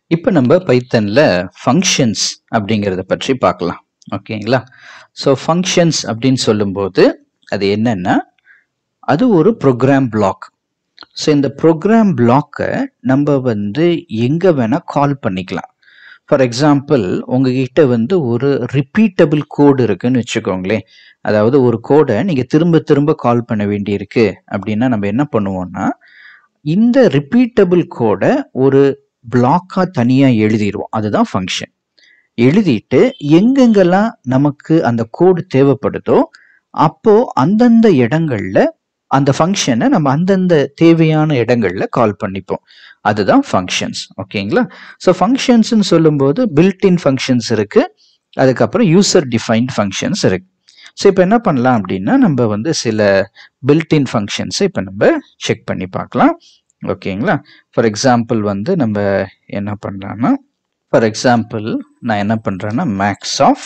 இப்போ நம்ம பைத்தனில் ஃபங்க்ஷன்ஸ் அப்படிங்கிறத பற்றி பார்க்கலாம் ஓகேங்களா ஸோ ஃபங்க்ஷன்ஸ் அப்படின்னு சொல்லும்போது அது என்னன்னா அது ஒரு ப்ரோக்ராம் பிளாக் ஸோ இந்த ப்ரோக்ராம் பிளாக்கை நம்ம வந்து எங்கே வேணால் கால் பண்ணிக்கலாம் ஃபார் எக்ஸாம்பிள் உங்ககிட்ட வந்து ஒரு ரிப்பீட்டபிள் கோடு இருக்குன்னு வச்சுக்கோங்களேன் அதாவது ஒரு கோடை நீங்கள் திரும்ப திரும்ப கால் பண்ண வேண்டியிருக்கு அப்படின்னா நம்ம என்ன பண்ணுவோம்னா இந்த ரிப்பீட்டபிள் கோடை ஒரு பிளாக்காக தனியாக எழுதிடுவோம் அதுதான் ஃபங்க்ஷன் எழுதிட்டு எங்கெங்கெல்லாம் நமக்கு அந்த கோடு தேவைப்படுதோ அப்போ அந்தந்த இடங்கள்ல அந்த ஃபங்க்ஷனை நம்ம அந்தந்த தேவையான இடங்கள்ல கால் பண்ணிப்போம் அதுதான் ஃபங்க்ஷன்ஸ் ஓகேங்களா ஸோ ஃபங்க்ஷன்ஸ்னு சொல்லும்போது பில்ட்-இன் ஃபங்க்ஷன்ஸ் இருக்கு அதுக்கப்புறம் யூசர் டிஃபைன்ட் ஃபங்க்ஷன்ஸ் இருக்கு ஸோ இப்போ என்ன பண்ணலாம் அப்படின்னா நம்ம வந்து சில பில்ட்-இன் ஃபங்க்ஷன்ஸை இப்போ நம்ம செக் பண்ணி பார்க்கலாம் ஓகேங்களா ஃபார் எக்ஸாம்பிள் வந்து நம்ம என்ன பண்ணலாம்னா ஃபார் எக்ஸாம்பிள் நான் என்ன பண்ணுறேன்னா மேக்ஸ் ஆஃப்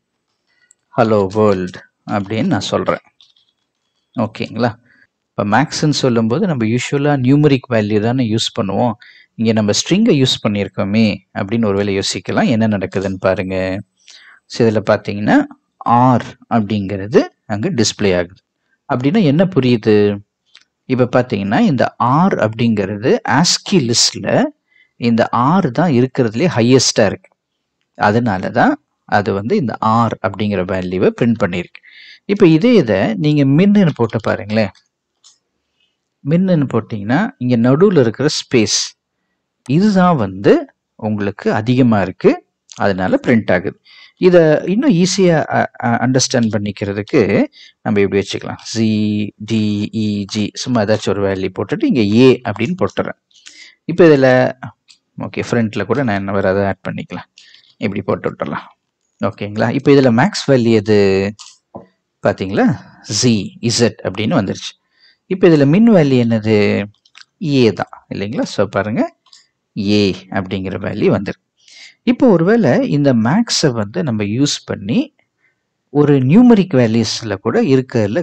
ஹலோ வேர்ல்டு அப்படின்னு நான் சொல்கிறேன் ஓகேங்களா இப்போ மேக்ஸ்ன்னு சொல்லும்போது நம்ம யூஸ்வலாக நியூமரிக் வேல்யூ தானே யூஸ் பண்ணுவோம் இங்கே நம்ம ஸ்ட்ரிங்கை யூஸ் பண்ணியிருக்கோமே அப்படின்னு ஒரு வேளை யோசிக்கலாம் என்ன நடக்குதுன்னு பாருங்க ஸோ இதில் பார்த்தீங்கன்னா ஆர் அப்படிங்கிறது அங்கே டிஸ்ப்ளே ஆகுது அப்படின்னா என்ன புரியுது இப்போ பார்த்தீங்கன்னா இந்த ஆர் அப்படிங்கிறது ஆஸ்கி லிஸ்டில் இந்த ஆர் தான் இருக்கிறதுலே ஹையஸ்டாக இருக்கு அதனால தான் அது வந்து இந்த ஆர் அப்படிங்கிற வேல்யூவை பிரிண்ட் பண்ணியிருக்கு இப்போ இதே இதை நீங்கள் மின்னு போட்டு பாருங்களேன் மின்னு போட்டிங்கன்னா இங்கே நடுவில் இருக்கிற ஸ்பேஸ் இதுதான் வந்து உங்களுக்கு அதிகமாக இருக்குது அதனால பிரிண்ட் ஆகுது இதை இன்னும் ஈஸியாக அண்டர்ஸ்டாண்ட் பண்ணிக்கிறதுக்கு நம்ம இப்படி வச்சுக்கலாம் ஜி டிஇஜி சும்மா ஏதாச்சும் ஒரு வேல்யூ போட்டுட்டு இங்கே ஏ அப்படின்னு போட்டுறேன் இப்போ இதில் ஓகே ஃப்ரண்ட்டில் கூட நான் என்ன வேறு அதை ஆட் பண்ணிக்கலாம் இப்படி போட்டு விட்டுறலாம் ஓகேங்களா இப்போ இதில் மேக்ஸ் வேல்யூ எது பார்த்தீங்களா ஜி இசட் அப்படின்னு வந்துருச்சு இப்போ இதில் மின் வேல்யூ என்னது ஏ தான் இல்லைங்களா ஸோ பாருங்க ஏ அப்படிங்கிற வேல்யூ வந்துருக்கு இப்போ ஒருவேளை இந்த மேக்ஸை வந்து நம்ம யூஸ் பண்ணி ஒரு நியூமரிக் வேல்யூஸில் கூட இருக்கிறதுல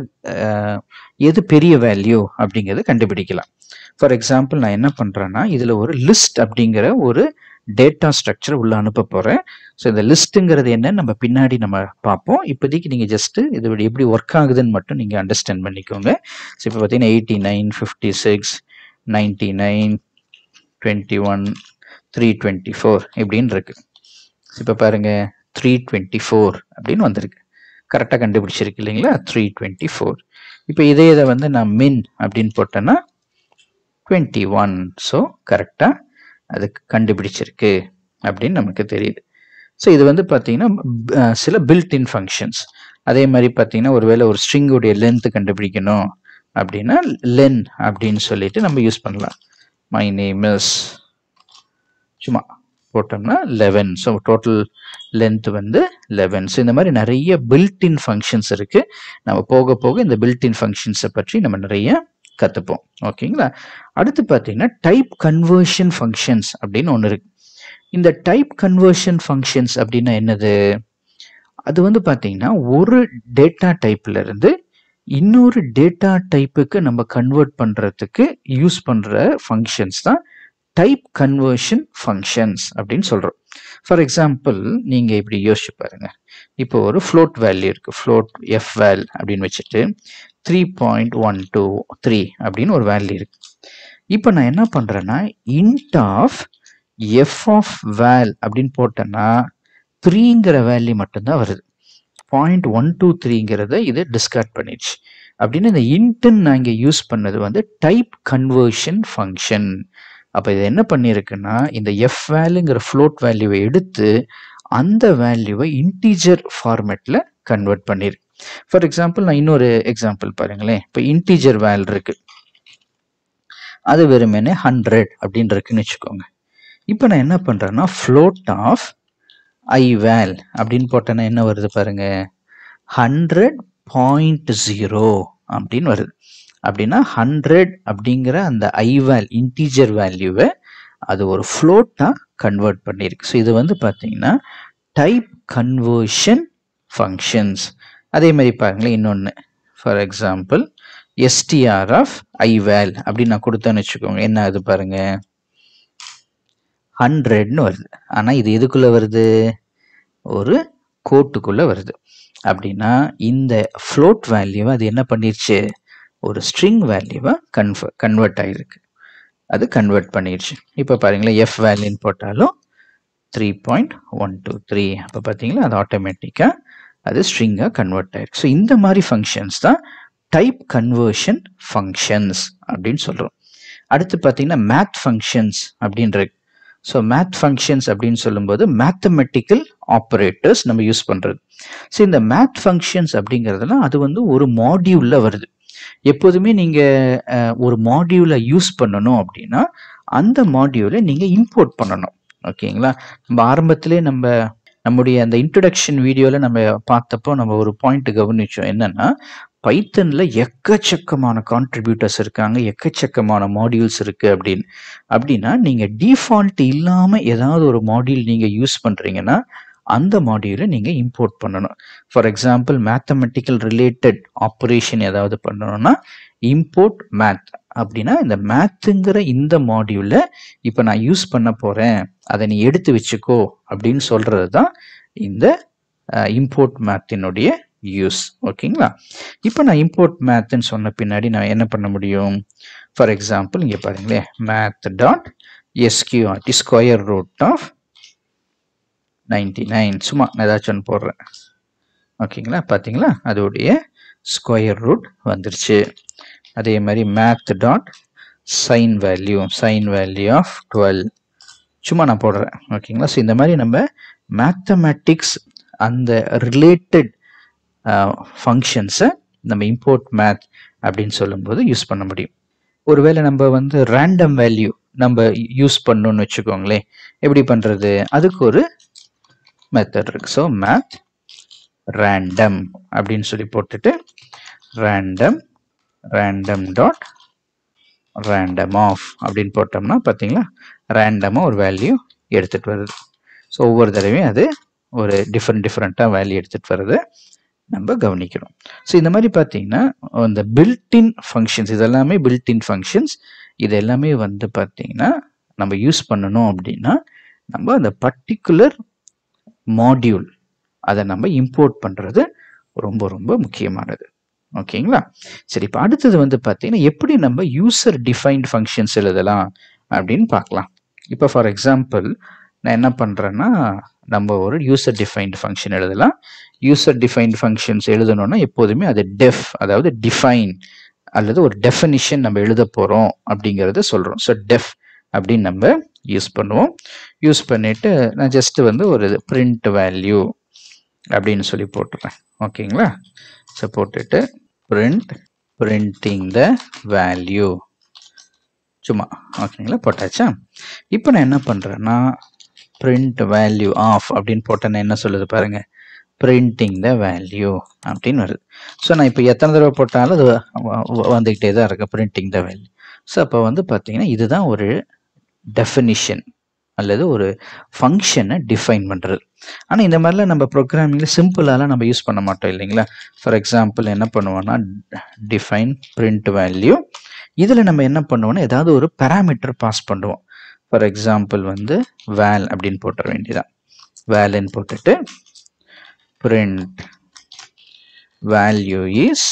எது பெரிய வேல்யூ அப்படிங்கிறத கண்டுபிடிக்கலாம் ஃபார் எக்ஸாம்பிள் நான் என்ன பண்ணுறேன்னா இதில் ஒரு லிஸ்ட் அப்படிங்கிற ஒரு டேட்டா ஸ்ட்ரக்சர் உள்ள அனுப்ப போகிறேன் ஸோ இந்த லிஸ்ட்டுங்கிறது என்ன நம்ம பின்னாடி நம்ம பார்ப்போம் இப்போதைக்கு நீங்கள் ஜஸ்ட்டு இது எப்படி ஒர்க் ஆகுதுன்னு மட்டும் நீங்கள் அண்டர்ஸ்டாண்ட் பண்ணிக்கோங்க ஸோ இப்போ பார்த்தீங்கன்னா eighty nine fifty six ninety nine twenty one three twenty four இப்படின்னு இருக்கு இப்போ பாருங்க த்ரீ டுவெண்ட்டி ஃபோர் அப்படின்னு வந்திருக்கு கரெக்டாக கண்டுபிடிச்சிருக்கு இல்லைங்களா த்ரீ டுவெண்ட்டி ஃபோர் இப்போ இதே இதை வந்து நான் மின் அப்படின்னு போட்டேன்னா டுவெண்ட்டி ஒன் ஸோ கரெக்டாக அதுக்கு கண்டுபிடிச்சிருக்கு அப்படின்னு நமக்கு தெரியுது ஸோ இது வந்து பார்த்தீங்கன்னா சில பில்ட்-இன் ஃபங்க்ஷன்ஸ் அதே மாதிரி பார்த்தீங்கன்னா ஒருவேளை ஒரு ஸ்ட்ரிங்குடைய லென்த் கண்டுபிடிக்கணும் அப்படின்னா லென் அப்படின்னு சொல்லிட்டு நம்ம யூஸ் பண்ணலாம் மை நேம் இஸ் சும்மா போட்டோம்னா லெவன் ஸோ டோட்டல் லென்த் வந்து லெவன் ஸோ இந்த மாதிரி நிறைய பில்ட்-இன் ஃபங்க்ஷன்ஸ் இருக்கு நம்ம போக போக இந்த பில்ட்-இன் ஃபங்க்ஷன்ஸை பற்றி நம்ம நிறைய கற்றுப்போம் ஓகேங்களா அடுத்து பார்த்தீங்கன்னா டைப் கன்வர்ஷன் ஃபங்க்ஷன்ஸ் அப்படின்னு ஒன்று இருக்கு இந்த டைப் கன்வர்ஷன் ஃபங்க்ஷன்ஸ் அப்படின்னா என்னது அது வந்து பார்த்தீங்கன்னா ஒரு டேட்டா டைப்ல இருந்து இன்னொரு டேட்டா டைப்புக்கு நம்ம கன்வெர்ட் பண்ணுறதுக்கு யூஸ் பண்ணுற ஃபங்க்ஷன்ஸ் தான் டைப் கன்வர்ஷன் ஃபங்க்ஷன்ஸ் அப்படின்னு சொல்கிறோம் ஃபார் எக்ஸாம்பிள் நீங்கள் இப்படி யோசிச்சு பாருங்க இப்போ ஒரு ஃப்ளோட் வேல்யூ இருக்குது ஃப்ளோட் எஃப் வேல் அப்படின்னு வச்சுட்டு three point one two three அப்படின்னு ஒரு வேல்யூ இருக்கு இப்போ நான் என்ன பண்ணுறேன்னா int of f of val அப்படின்னு போட்டேன்னா த்ரீங்கிற வேல்யூ மட்டும்தான் வருது பாயிண்ட் ஒன் டூ த்ரீங்கிறத இது டிஸ்கார்ட் பண்ணிடுச்சு அப்படின்னு இந்த இன்ட்டுன்னு நான் இங்கே யூஸ் பண்ணது வந்து டைப் கன்வர்ஷன் ஃபங்க்ஷன் அப்போ இது என்ன பண்ணியிருக்குன்னா இந்த எஃப் வேல்யூங்கிற ஃப்ளோட் வேல்யூவை எடுத்து அந்த வேல்யூவை இன்டீஜர் ஃபார்மேட்டில் கன்வெர்ட் பண்ணியிருக்கு ஃபார் எக்ஸாம்பிள் நான் இன்னொரு எக்ஸாம்பிள் பாருங்களேன் இப்போ இன்டீஜர் வேல் இருக்கு அது வெறுமனே ஹண்ட்ரட் அப்படின்னு இருக்குன்னு வச்சுக்கோங்க இப்போ நான் என்ன பண்ணுறேன்னா ஃப்ளோட் ஆஃப் ஐ வேல் அப்படின்னு போட்டேன்னா என்ன வருது பாருங்க ஹண்ட்ரட் பாயிண்ட் ஜீரோ அப்படின்னு வருது அப்படின்னா ஹண்ட்ரட் அப்படிங்கிற அந்த ஐ வேல் இன்டீஜர் வேல்யூவை அது ஒரு ஃப்ளோட்டாக கன்வெர்ட் பண்ணியிருக்கு ஸோ இது வந்து பார்த்தீங்கன்னா டைப் கன்வர்ஷன் ஃபங்க்ஷன்ஸ் அதே மாதிரி பாருங்களேன் இன்னொன்று for example STR of i val அப்படின்னு நான் கொடுத்தேன்னு வச்சுக்கோங்க என்ன அது பாருங்க ஹண்ட்ரட்னு வருது ஆனால் இது எதுக்குள்ளே வருது ஒரு கோட்டுக்குள்ளே வருது அப்படின்னா இந்த ஃப்ளோட் வேல்யூவை அது என்ன பண்ணிருச்சு ஒரு ஸ்ட்ரிங் வேல்யூவை கன்வ கன்வெர்ட் ஆகிருக்கு அது கன்வெர்ட் பண்ணிடுச்சு இப்போ பாருங்களேன் எஃப் வேல்யூன்னு போட்டாலும் three point one two three அப்போ பார்த்தீங்களா அது ஆட்டோமேட்டிக்காக அது ஸ்ட்ரிங்காக கன்வெர்ட் ஆயிருக்கு ஸோ இந்த மாதிரி ஃபங்க்ஷன்ஸ் தான் டைப் கன்வர்ஷன் ஃபங்க்ஷன்ஸ் அப்படின்னு சொல்கிறோம் அடுத்து பார்த்தீங்கன்னா மேத் ஃபங்க்ஷன்ஸ் அப்படின்ற ஸோ மேத் ஃபங்க்ஷன்ஸ் அப்படின்னு சொல்லும்போது மேத்தமெட்டிக்கல் ஆப்ரேட்டர்ஸ் நம்ம யூஸ் பண்ணுறது ஸோ இந்த மேத் ஃபங்க்ஷன்ஸ் அப்படிங்கிறதுலாம் அது வந்து ஒரு மாடியூலில் வருது எப்போதுமே நீங்கள் ஒரு மாடியூலை யூஸ் பண்ணணும் அப்படின்னா அந்த மாடியூலை நீங்கள் இம்போர்ட் பண்ணணும் ஓகேங்களா நம்ம ஆரம்பத்திலே நம்ம நம்முடைய அந்த இன்ட்ரடக்ஷன் வீடியோவில் நம்ம பார்த்தப்போ நம்ம ஒரு பாயிண்ட் கவனிச்சோம் என்னன்னா பைத்தனில் எக்கச்சக்கமான கான்ட்ரிபியூட்டர்ஸ் இருக்காங்க எக்கச்சக்கமான மாடியூல்ஸ் இருக்கு அப்படின்னு அப்படின்னா நீங்கள் டிஃபால்ட் இல்லாமல் ஏதாவது ஒரு மாடியூல் நீங்கள் யூஸ் பண்ணுறீங்கன்னா அந்த மாடியூலை நீங்கள் இம்போர்ட் பண்ணணும் for example mathematical related operation ஏதாவது பண்ணணும்னா இம்போர்ட் மேத் அப்படின்னா இந்த மேத்துங்கிற இந்த மாடியூலை இப்போ நான் யூஸ் பண்ண போகிறேன் அதை நீ எடுத்து வச்சுக்கோ அப்படின்னு சொல்கிறது தான் இந்த இம்போர்ட் மேத்தினுடைய யூஸ் ஓகேங்களா இப்போ நான் இம்போர்ட் மேத்துன்னு சொன்ன பின்னாடி நான் என்ன பண்ண முடியும் ஃபார் எக்ஸாம்பிள் இங்கே பாருங்களேன் math dot SQRT square root of ninety nine சும்மா நான் ஏதாச்சும் ஒன்று போடுறேன் ஓகேங்களா பார்த்தீங்களா அதோடைய ஸ்கொயர் ரூட் வந்துருச்சு அதே மாதிரி math dot sine value sine value of twelve சும்மா நான் போடுறேன் ஓகேங்களா ஸோ இந்த மாதிரி நம்ம மேத்தமேட்டிக்ஸ் அந்த ரிலேட்டட் ஃபங்க்ஷன்ஸை நம்ம இம்போர்ட் மேத் அப்படின்னு சொல்லும்போது யூஸ் பண்ண முடியும் ஒருவேளை நம்ம வந்து ரேண்டம் வேல்யூ நம்ம யூஸ் பண்ணணும்னு வச்சுக்கோங்களேன் எப்படி பண்ணுறது அதுக்கு ஒரு மெத்தட் இருக்கு ஸோ மேத் ரேண்டம் அப்படின்னு சொல்லி போட்டுட்டு random random dot random of அப்படின்னு போட்டோம்னா பார்த்தீங்களா ரேண்டமாக ஒரு வேல்யூ எடுத்துகிட்டு வருது ஸோ ஒவ்வொரு தடவையும் அது ஒரு டிஃப்ரெண்ட் டிஃப்ரெண்ட்டாக வேல்யூ எடுத்துகிட்டு வருது நம்ம கவனிக்கிறோம் ஸோ இந்த மாதிரி பார்த்தீங்கன்னா இந்த பில்டின் ஃபங்க்ஷன்ஸ் இதெல்லாமே பில்டின் ஃபங்க்ஷன்ஸ் இது எல்லாமே வந்து பார்த்தீங்கன்னா நம்ம யூஸ் பண்ணணும் அப்படின்னா நம்ம அந்த பர்டிகுலர் மாடியூல் அதை நம்ம இம்போர்ட் பண்ணுறது ரொம்ப ரொம்ப முக்கியமானது ஓகேங்களா சரி இப்போ அடுத்தது வந்து பார்த்தீங்கன்னா எப்படி நம்ம யூசர் டிஃபைன்ட் ஃபங்க்ஷன்ஸ் எழுதலாம் அப்படின்னு பார்க்கலாம் இப்போ ஃபார் எக்ஸாம்பிள் நான் என்ன பண்ணுறேன்னா நம்ம ஒரு யூசர் டிஃபைன்ட் ஃபங்க்ஷன் எழுதலாம் யூசர் டிஃபைன்ட் ஃபங்க்ஷன்ஸ் எழுதணும்னா எப்போதுமே அது டெஃப் அதாவது டிஃபைன் அல்லது ஒரு டெஃபினிஷன் நம்ம எழுத போகிறோம் அப்படிங்கிறத சொல்கிறோம் ஸோ டெஃப் அப்படின்னு நம்ம யூஸ் பண்ணுவோம் யூஸ் பண்ணிட்டு நான் ஜஸ்ட் வந்து ஒரு பிரிண்ட் வேல்யூ அப்படின்னு சொல்லி போட்டுறேன் ஓகேங்களா ஸோ போட்டுட்டு பிரிண்ட் பிரிண்டிங் த வேல்யூ சும்மா ஓகேங்களா போட்டாச்சா இப்போ நான் என்ன பண்ணுறேன்னா பிரிண்ட் வேல்யூ ஆஃப் அப்படின்னு போட்டேன்னா என்ன சொல்லுது பாருங்க பிரிண்டிங் த வேல்யூ அப்படின்னு வருது ஸோ நான் இப்போ எத்தனை தடவை போட்டாலும் அது வந்துக்கிட்டே தான் இருக்கு பிரிண்டிங் த வேல்யூ ஸோ அப்போ வந்து பார்த்தீங்கன்னா இதுதான் ஒரு டெஃபினிஷன் அல்லது ஒரு ஃபங்க்ஷனை டிஃபைன் பண்ணுறது ஆனால் இந்த மாதிரிலாம் நம்ம ப்ரோக்ராமிங்கில் சிம்பிளாலாம் நம்ம யூஸ் பண்ண மாட்டோம் இல்லைங்களா ஃபார் எக்ஸாம்பிள் என்ன பண்ணுவோம்னா டிஃபைன் பிரிண்ட் வேல்யூ இதில் நம்ம என்ன பண்ணுவோம்னா ஏதாவது ஒரு பேராமீட்டர் பாஸ் பண்ணுவோம் ஃபார் எக்ஸாம்பிள் வந்து வேல் அப்படின்னு போட்டுற வேண்டியதான் வேல்னு போட்டுட்டு print value is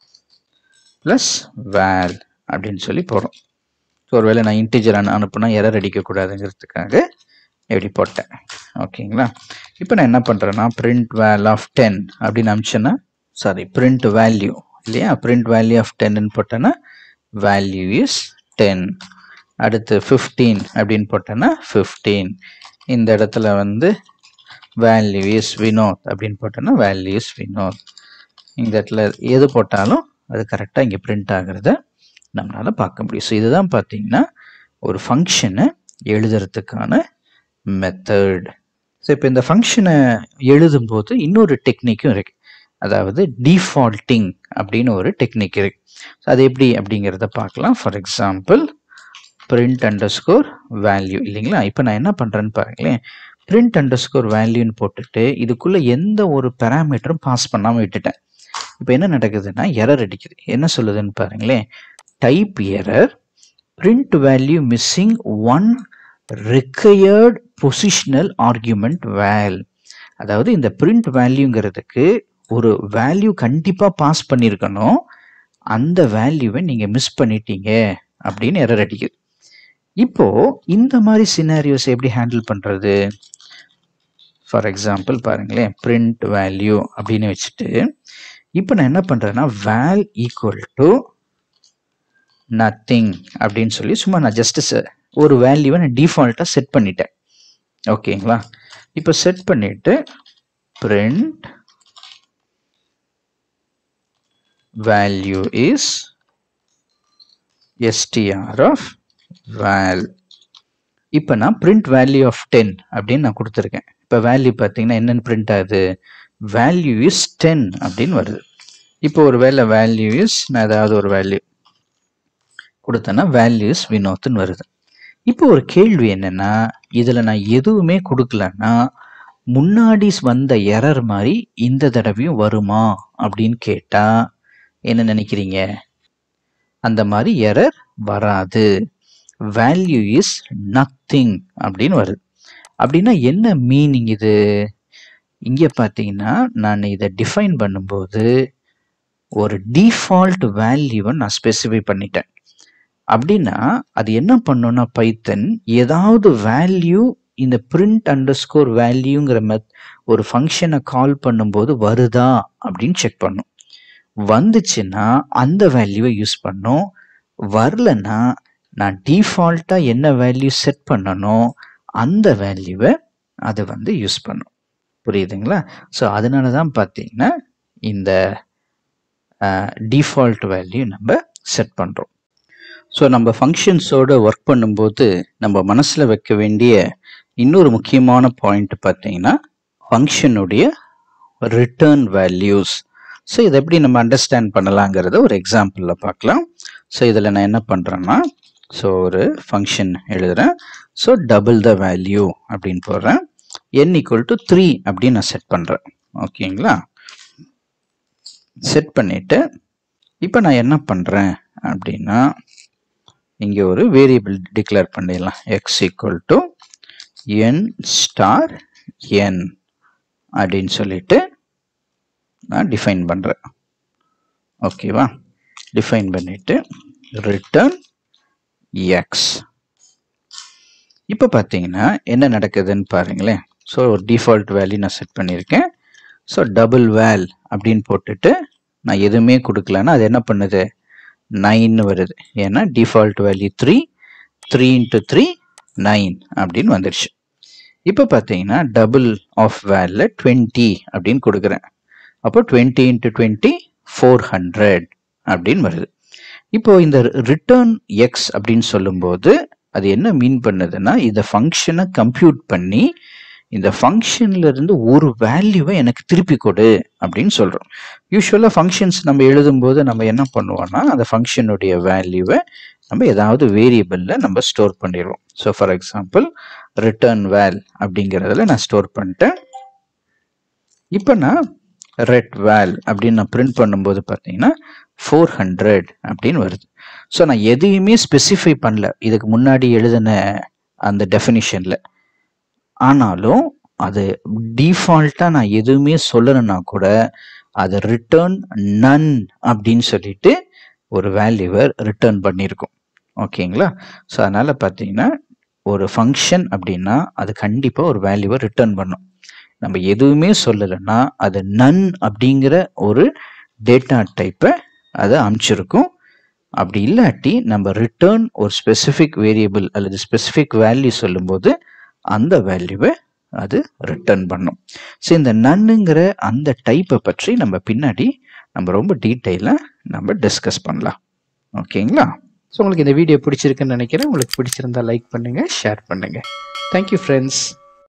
plus val அப்படின்னு சொல்லி போகிறோம் ஸோ ஒருவேளை நான் இன்டிஜர் அனு அனுப்புனா எரர் அடிக்கக்கூடாதுங்கிறதுக்காக எப்படி போட்டேன் ஓகேங்களா இப்போ நான் என்ன பண்ணுறேன்னா பிரிண்ட் வேல் ஆஃப் டென் அப்படின்னு அமிச்சேன்னா சாரி பிரிண்ட் வேல்யூ இல்லையா பிரிண்ட் வேல்யூ ஆஃப் டென்னு போட்டேன்னா வேல்யூ இஸ் டென் அடுத்து ஃபிஃப்டீன் அப்படின்னு போட்டேன்னா ஃபிஃப்டீன் இந்த இடத்துல வந்து வேல்யூ இஸ் வினோத் அப்படின்னு போட்டோன்னா வேல்யூ இஸ் வினோத் இந்த இடத்துல எது போட்டாலும் அது கரெக்டாக இங்கே பிரிண்ட் ஆகிறத நம்மளால் பார்க்க முடியும் ஸோ இதுதான் பார்த்தீங்கன்னா ஒரு ஃபங்க்ஷனை எழுதுறதுக்கான மெத்தட் ஸோ இப்போ இந்த ஃபங்க்ஷனை எழுதும்போது இன்னொரு டெக்னிக்கும் இருக்கு அதாவது டிஃபால்ட்டிங் அப்படின்னு ஒரு டெக்னிக் இருக்கு ஸோ அது எப்படி அப்படிங்கிறத பார்க்கலாம் for example print underscore value இல்லைங்களா இப்போ நான் என்ன பண்ணுறேன்னு பாருங்களேன் பிரிண்ட் அண்டர் ஸ்கோர் வேல்யூன்னு போட்டுட்டு இதுக்குள்ளே எந்த ஒரு பேராமீட்டரும் பாஸ் பண்ணாமல் விட்டுட்டேன் இப்போ என்ன நடக்குதுன்னா எரர் அடிக்குது என்ன சொல்லுதுன்னு பாருங்களேன் type error print value missing one required positional argument val அதாவது இந்த பிரிண்ட் வேல்யூங்கிறதுக்கு ஒரு வேல்யூ கண்டிப்பாக பாஸ் பண்ணியிருக்கணும் அந்த வேல்யூவை நீங்கள் மிஸ் பண்ணிட்டீங்க அப்படின்னு எரர் அடிக்குது இப்போ இந்த மாதிரி சினாரியோஸ் எப்படி ஹேண்டில் பண்ணுறது ஃபார் எக்ஸாம்பிள் பாருங்களேன் பிரிண்ட் வேல்யூ அப்படின்னு வச்சுட்டு இப்போ நான் என்ன பண்ணுறேன்னா வேல் ஈக்குவல் டு நத்திங் அப்படின்னு சொல்லி சும்மா நான் ஜஸ்ட் ஒரு வேல்யூவை நான் டிஃபால்ட்டாக செட் பண்ணிட்டேன் ஓகேங்களா இப்போ செட் பண்ணிட்டு print value is str of val இப்போ நான் print value of 10 அப்படின்னு நான் கொடுத்துருக்கேன் இப்போ வேல்யூ பார்த்தீங்கன்னா என்னென்னு பிரிண்ட் ஆகுது வேல்யூ இஸ் டென் அப்படின்னு வருது இப்போ ஒரு வேலை வேல்யூ இஸ் நான் ஏதாவது ஒரு வேல்யூ கொடுத்தேன்னா வேல்யூ இஸ் வினோத்னு வருது இப்போ ஒரு கேள்வி என்னன்னா இதில் நான் எதுவுமே கொடுக்கலன்னா முன்னாடி வந்த எரர் மாதிரி இந்த தடவையும் வருமா அப்படின்னு கேட்டா என்ன நினைக்கிறீங்க அந்த மாதிரி எரர் வராது வேல்யூ இஸ் நத்திங் அப்படின்னு வருது அப்படின்னா என்ன மீனிங் இது இங்கே பார்த்தீங்கன்னா நான் இதை டிஃபைன் பண்ணும்போது ஒரு டிஃபால்ட் வேல்யூவை நான் ஸ்பெசிஃபை பண்ணிட்டேன் அப்படின்னா அது என்ன பண்ணுன்னா பைத்தன் ஏதாவது வேல்யூ இந்த பிரிண்ட் அண்டர் ஸ்கோர் வேல்யூங்கிற மெத் ஒரு ஃபங்க்ஷனை கால் பண்ணும்போது வருதா அப்படின்னு செக் பண்ணும் வந்துச்சுன்னா அந்த வேல்யூவை யூஸ் பண்ணும் வரலன்னா நான் டிஃபால்ட்டாக என்ன வேல்யூ செட் பண்ணனோ அந்த வேல்யூவை அது வந்து யூஸ் பண்ணும் புரியுதுங்களா ஸோ அதனால தான் பார்த்தீங்கன்னா இந்த டிஃபால்ட் வேல்யூ நம்ம செட் பண்ணுறோம் ஸோ நம்ம ஃபங்க்ஷன்ஸோட ஒர்க் பண்ணும்போது நம்ம மனசில் வைக்க வேண்டிய இன்னொரு முக்கியமான பாயிண்ட் பார்த்தீங்கன்னா ஃபங்க்ஷனுடைய ரிட்டர்ன் வேல்யூஸ் ஸோ இதை எப்படி நம்ம அண்டர்ஸ்டாண்ட் பண்ணலாங்கிறத ஒரு எக்ஸாம்பிளில் பார்க்கலாம் ஸோ இதில் நான் என்ன பண்ணுறேன்னா ஸோ ஒரு ஃபங்க்ஷன் எழுதுகிறேன் ஸோ டபுள் த வேல்யூ அப்படின்னு போடுறேன் என் ஈக்குவல் டு த்ரீ அப்படின்னு நான் செட் பண்ணுறேன் ஓகேங்களா செட் பண்ணிவிட்டு இப்போ நான் என்ன பண்ணுறேன் அப்படின்னா இங்கே ஒரு வேரியபிள் டிக்ளேர் பண்ணிடலாம் x equal to n star n அப்படின்னு சொல்லிட்டு நான் டிஃபைன் பண்ணுறேன் ஓகேவா டிஃபைன் பண்ணிட்டு ரிட்டர்ன் எக்ஸ் இப்போ பார்த்தீங்கன்னா என்ன நடக்குதுன்னு பாருங்களேன் ஸோ ஒரு டிஃபால்ட் வேல்யூ நான் செட் பண்ணியிருக்கேன் ஸோ டபுள் வேல் அப்படின்னு போட்டுட்டு நான் எதுவுமே கொடுக்கலன்னா அது என்ன பண்ணுது நைன் வருது ஏன்னா default value three three into three nine அப்படின்னு வந்துடுச்சு இப்போ பார்த்தீங்கன்னா டபுள் ஆஃப் வேல்ல டுவெண்ட்டி அப்படின்னு கொடுக்குறேன் அப்போ twenty into twenty four hundred அப்படின்னு வருது இப்போ இந்த ரிட்டர்ன் எக்ஸ் அப்படின்னு சொல்லும்போது அது என்ன மீன் பண்ணுதுன்னா இந்த ஃபங்க்ஷனை கம்ப்யூட் பண்ணி இந்த ஃபங்க்ஷன்ல இருந்து ஒரு வேல்யூவை எனக்கு திருப்பி கொடு அப்படின்னு சொல்றோம் யூஸ்வலாக ஃபங்க்ஷன்ஸ் நம்ம எழுதும்போது நம்ம என்ன பண்ணுவோம்னா அந்த ஃபங்க்ஷனுடைய வேல்யூவை நம்ம ஏதாவது வேரியபிளில் நம்ம ஸ்டோர் பண்ணிடுவோம் so for example return val அப்படிங்கிறதுல நான் ஸ்டோர் பண்ணிட்டேன் இப்போ நான் ரெட் வேல் அப்படின்னு நான் பிரிண்ட் பண்ணும்போது பார்த்தீங்கன்னா ஃபோர் ஹண்ட்ரட் அப்படின்னு வருது ஸோ நான் எதையுமே ஸ்பெசிஃபை பண்ணல இதுக்கு முன்னாடி எழுதின அந்த டெஃபினிஷனில் ஆனாலும் அது டிஃபால்ட்டாக நான் எதுவுமே சொல்லணும்னா கூட அது ரிட்டர்ன் நன் அப்படின்னு சொல்லிட்டு ஒரு வேல்யூவை ரிட்டர்ன் பண்ணியிருக்கோம் ஓகேங்களா ஸோ அதனால் பார்த்தீங்கன்னா ஒரு ஃபங்க்ஷன் அப்படின்னா அது கண்டிப்பாக ஒரு வேல்யூவை ரிட்டர்ன் பண்ணும் நம்ம எதுவுமே சொல்லலைன்னா அது நன் அப்படிங்கிற ஒரு டேட்டா டைப்பை அதை அமுச்சிருக்கும் அப்படி இல்லாட்டி நம்ம ரிட்டர்ன் ஒரு ஸ்பெசிஃபிக் வேரியபிள் அல்லது ஸ்பெசிஃபிக் வேல்யூ சொல்லும்போது அந்த வேல்யூவை அது ரிட்டர்ன் பண்ணும் ஸோ இந்த நன்னுங்கிற அந்த டைப்பை பற்றி நம்ம பின்னாடி நம்ம ரொம்ப டீட்டெயிலாக நம்ம டிஸ்கஸ் பண்ணலாம் ஓகேங்களா ஸோ உங்களுக்கு இந்த வீடியோ பிடிச்சிருக்குன்னு நினைக்கிறேன் உங்களுக்கு பிடிச்சிருந்தா லைக் பண்ணுங்கள் ஷேர் பண்ணுங்கள் தேங்க்யூ ஃப்ரெண்ட்ஸ்